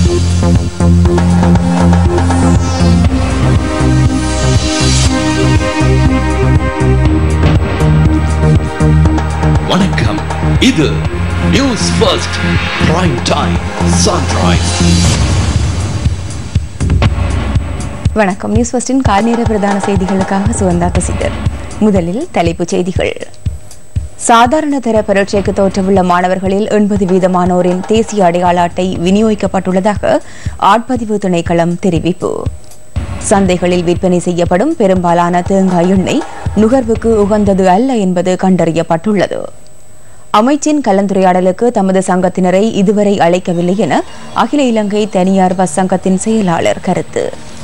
வணக்கம் இது news first prime time sunrise வணக்கம் நியூஸ் ஃபர்ஸ்டின் கால்நேர பிரதான செய்திகளுக்காக சுவந்தா கசிதர் முதலில் தலைப்புச் செய்திகள் சாதாரண தர பரீட்சைக்கு தோற்றவுள்ள மாணவர்களில் எண்பது வீதமானோரின் தேசிய அடையாள அட்டை விநியோகிக்கப்பட்டுள்ளதாக ஆட்பதிவு திணைக்களம் தெரிவிப்பு சந்தைகளில் விற்பனை செய்யப்படும் பெரும்பாலான தேங்காய் எண்ணெய் நுகர்வுக்கு உகந்தது அல்ல என்பது கண்டறியப்பட்டுள்ளது அமைச்சின் கலந்துரையாடலுக்கு தமது சங்கத்தினரை இதுவரை அழைக்கவில்லை என அகில இலங்கை தனியார் பஸ் சங்கத்தின் செயலாளர் கருத்து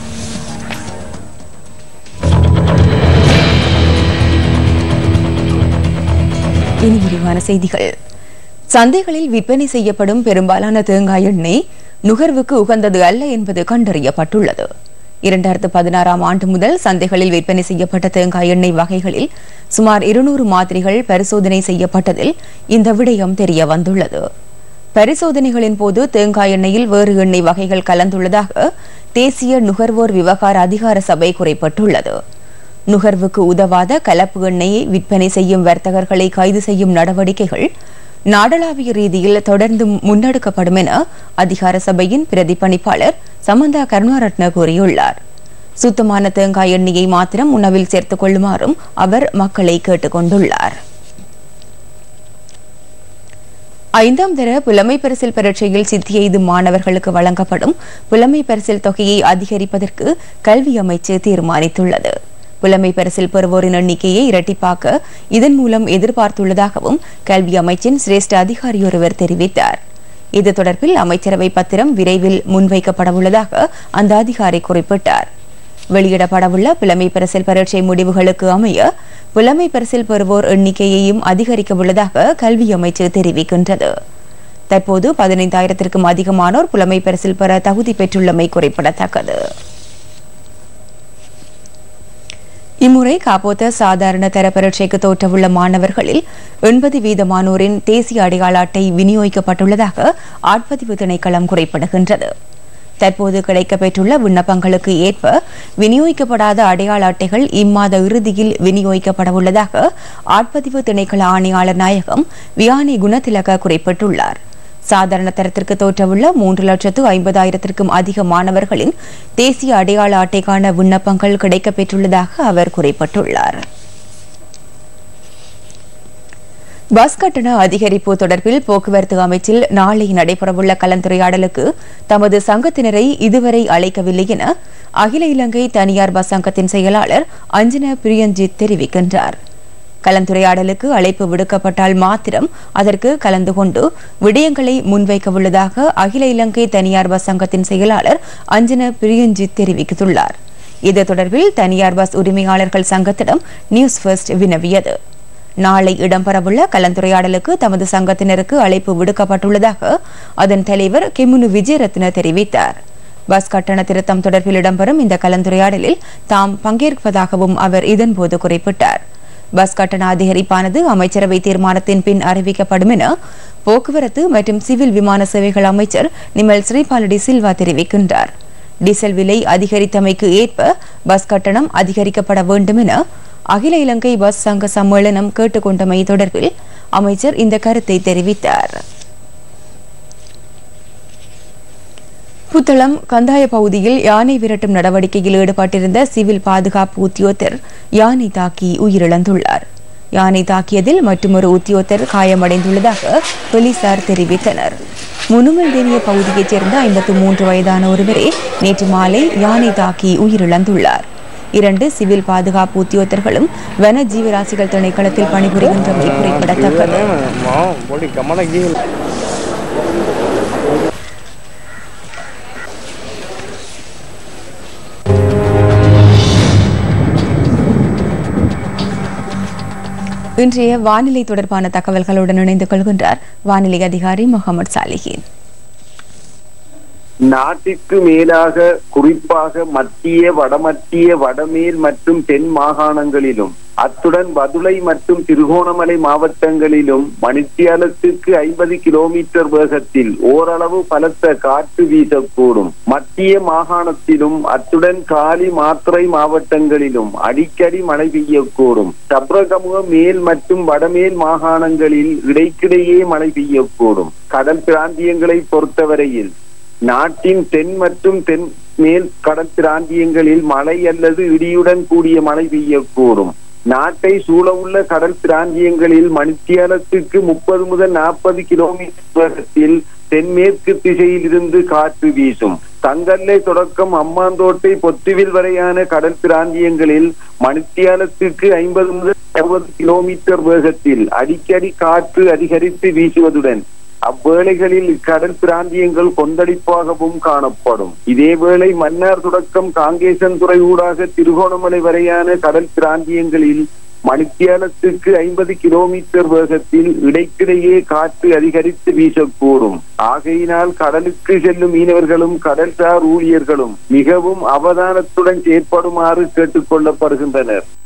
இனி விரிவான செய்திகள் சந்தைகளில் விற்பனை செய்யப்படும் பெரும்பாலான தேங்காய் எண்ணெய் நுகர்வுக்கு உகந்தது அல்ல என்பது கண்டறியப்பட்டுள்ளது இரண்டாயிரத்து பதினாறாம் ஆண்டு முதல் சந்தைகளில் விற்பனை செய்யப்பட்ட தேங்காய் எண்ணெய் வகைகளில் சுமார் இருநூறு மாதிரிகள் பரிசோதனை செய்யப்பட்டதில் இந்த விடயம் தெரிய வந்துள்ளது பரிசோதனைகளின் போது தேங்காய் எண்ணெயில் வேறு எண்ணெய் வகைகள் கலந்துள்ளதாக தேசிய நுகர்வோர் விவகார அதிகார சபை குறைப்பட்டுள்ளது நுகர்வுக்கு உதவாத கலப்பு எண்ணெயை விற்பனை செய்யும் வர்த்தகர்களை கைது செய்யும் நடவடிக்கைகள் நாடளாவிய ரீதியில் தொடர்ந்து முன்னெடுக்கப்படும் என அதிகார சபையின் பிரதிபலிப்பாளர் சமந்தா கருணாரட்ன கூறியுள்ளார் சுத்தமான தேங்காய் எண்ணெயை மாத்திரம் உணவில் சேர்த்துக் கொள்ளுமாறும் அவர் மக்களை கேட்டுக் கொண்டுள்ளார் ஐந்தாம் தர புலமை பரிசில் பரீட்சையில் சித்தி எய்தும் மாணவர்களுக்கு வழங்கப்படும் புலமை பரிசில் தொகையை அதிகரிப்பதற்கு கல்வி அமைச்சு தீர்மானித்துள்ளது புலமை பரிசில் பெறுவோரின் எண்ணிக்கையை இரட்டிப்பாக்க இதன் மூலம் எதிர்பார்த்துள்ளதாகவும் கல்வி அமைச்சின் சிரேஷ்ட அதிகாரி ஒருவர் தெரிவித்தார் இது தொடர்பில் அமைச்சரவை பத்திரம் விரைவில் முன்வைக்கப்படவுள்ளதாக அந்த அதிகாரி குறிப்பிட்டார் வெளியிடப்படவுள்ள புலமை பரிசில் பரீட்சை முடிவுகளுக்கு அமைய புலமை பரிசில் பெறுவோர் எண்ணிக்கையையும் அதிகரிக்க உள்ளதாக கல்வி அமைச்சு தெரிவிக்கின்றது தற்போது பதினைந்தாயிரத்திற்கும் அதிகமானோர் புலமை பரிசில் பெற தகுதி பெற்றுள்ளமை குறிப்பிடத்தக்கது இம்முறை காப்போத்த சாதாரண தர பரீட்சைக்கு தோற்றவுள்ள மாணவர்களில் எண்பது வீதமானோரின் தேசிய அடையாள அட்டை விநியோகிக்கப்பட்டுள்ளதாக ஆட்பதிவு திணைக்களம் குறிப்பிடுகின்றது தற்போது கிடைக்கப்பெற்றுள்ள விண்ணப்பங்களுக்கு ஏற்ப விநியோகிக்கப்படாத அடையாள அட்டைகள் இம்மாத இறுதியில் விநியோகிக்கப்பட உள்ளதாக ஆட்பதிவு திணைக்கள ஆணையாளர் நாயகம் வியானி குணதிலக குறிப்பிட்டுள்ளார் சாதாரண தரத்திற்கு தோற்றவுள்ள மூன்று லட்சத்து ஐம்பதாயிரத்திற்கும் அதிக மாணவர்களின் தேசிய அடையாள அட்டைக்கான விண்ணப்பங்கள் கிடைக்கப்பெற்றுள்ளதாக அவர் குறிப்பிட்டுள்ளார் பஸ் கட்டண அதிகரிப்பு தொடர்பில் போக்குவரத்து அமைச்சில் நாளை நடைபெறவுள்ள கலந்துரையாடலுக்கு தமது சங்கத்தினரை இதுவரை அழைக்கவில்லை என அகில இலங்கை தனியார் பஸ் சங்கத்தின் செயலாளர் அஞ்சன பிரியஞ்சித் தெரிவிக்கின்றார் கலந்துரையாடலுக்கு அழைப்பு விடுக்கப்பட்டால் மாத்திரம் அதற்கு கலந்து கொண்டு விடயங்களை முன்வைக்க உள்ளதாக அகில இலங்கை தனியார் பஸ் சங்கத்தின் செயலாளர் அஞ்சன பிரியஞ்சித் தெரிவித்துள்ளார் இது தொடர்பில் தனியார் பஸ் உரிமையாளர்கள் சங்கத்திடம் நியூஸ் ஃபர்ஸ்ட் வினவியது நாளை இடம்பெறவுள்ள கலந்துரையாடலுக்கு தமது சங்கத்தினருக்கு அழைப்பு விடுக்கப்பட்டுள்ளதாக அதன் தலைவர் கிமுனு விஜயரத்ன தெரிவித்தார் பஸ் கட்டண திருத்தம் தொடர்பில் இடம்பெறும் இந்த கலந்துரையாடலில் தாம் பங்கேற்பதாகவும் அவர் இதன்போது குறிப்பிட்டார் பஸ் கட்டண அதிகரிப்பானது அமைச்சரவை தீர்மானத்தின் பின் அறிவிக்கப்படும் என போக்குவரத்து மற்றும் சிவில் விமான சேவைகள் அமைச்சர் நிமல் ஸ்ரீபாலடி சில்வா தெரிவிக்கின்றார் டீசல் விலை அதிகரித்தமைக்கு ஏற்ப பஸ் கட்டணம் அதிகரிக்கப்பட வேண்டும் என அகில இலங்கை பஸ் சங்க சம்மேளனம் கேட்டுக்கொண்டமை தொடர்பில் அமைச்சர் இந்த கருத்தை தெரிவித்தார் புத்தளம் கந்தாய பகுதியில் யானை விரட்டும் நடவடிக்கையில் ஈடுபட்டிருந்த சிவில் பாதுகாப்பு உத்தியோகத்தர் யானை தாக்கி உயிரிழந்துள்ளார் யானை தாக்கியதில் மற்றொரு உத்தியோகத்தர் காயமடைந்துள்ளதாக போலீசார் தெரிவித்தனர் முனுமல் தேனிய பகுதியைச் சேர்ந்த ஐம்பத்து மூன்று வயதான ஒருவரே நேற்று மாலை யானை தாக்கி உயிரிழந்துள்ளார் இரண்டு சிவில் பாதுகாப்பு உத்தியோகத்தர்களும் வன ஜீவராசிகள் திணைக்களத்தில் பணிபுரிகின்றமை குறிப்பிடத்தக்கது બોડી કમણ ગઈ இன்றைய வானிலை தொடர்பான தகவல்களுடன் இணைந்து கொள்கின்றார் வானிலை அதிகாரி முகமது சாலிஹின் நாட்டிற்கு மேலாக குறிப்பாக மத்திய வடமத்திய வடமேல் மற்றும் தென் மாகாணங்களிலும் அத்துடன் பதுளை மற்றும் திருகோணமலை மாவட்டங்களிலும் மணித்தியாலத்துக்கு ஐம்பது கிலோமீட்டர் வேகத்தில் ஓரளவு பலத்த காற்று வீசக்கூடும் மத்திய மாகாணத்திலும் அத்துடன் காலி மாத்திரை மாவட்டங்களிலும் அடிக்கடி மழை பெய்யக்கூடும் சப்ரகமுக மேல் மற்றும் வடமேல் மாகாணங்களில் இடைக்கிடையே மழை பெய்யக்கூடும் கடல் பிராந்தியங்களை பொறுத்தவரையில் நாட்டின் தென் மற்றும் தென் மேல் கடல் பிராந்தியங்களில் மழை அல்லது இடியுடன் கூடிய மழை பெய்யக்கூடும் நாட்டை சூழவுள்ள கடல் பிராந்தியங்களில் மணித்தியாலத்துக்கு முப்பது முதல் நாற்பது கிலோமீட்டர் வேகத்தில் தென்மேற்கு திசையில் இருந்து காற்று வீசும் தங்கல்லை தொடக்கம் அம்மாந்தோட்டை பொத்துவில் வரையான கடல் பிராந்தியங்களில் மணித்தியாலத்துக்கு ஐம்பது முதல் அறுபது கிலோமீட்டர் வேகத்தில் அடிக்கடி காற்று அதிகரித்து வீசுவதுடன் அவ்வேளைகளில் இக்கடல் பிராந்தியங்கள் கொந்தளிப்பாகவும் காணப்படும் இதேவேளை மன்னார் தொடக்கம் காங்கேசன் துறை ஊடாக திருகோணமலை வரையான கடல் பிராந்தியங்களில் மணித்தியாலத்துக்கு ஐம்பது கிலோமீட்டர் வேகத்தில் இடைக்கிடையே காற்று அதிகரித்து வீசக்கூடும் ஆகையினால் கடலுக்கு செல்லும் மீனவர்களும் கடல்சார் ஊழியர்களும் மிகவும் அவதானத்துடன் செயற்படுமாறு கேட்டுக் கொள்ளப்படுகின்றனர்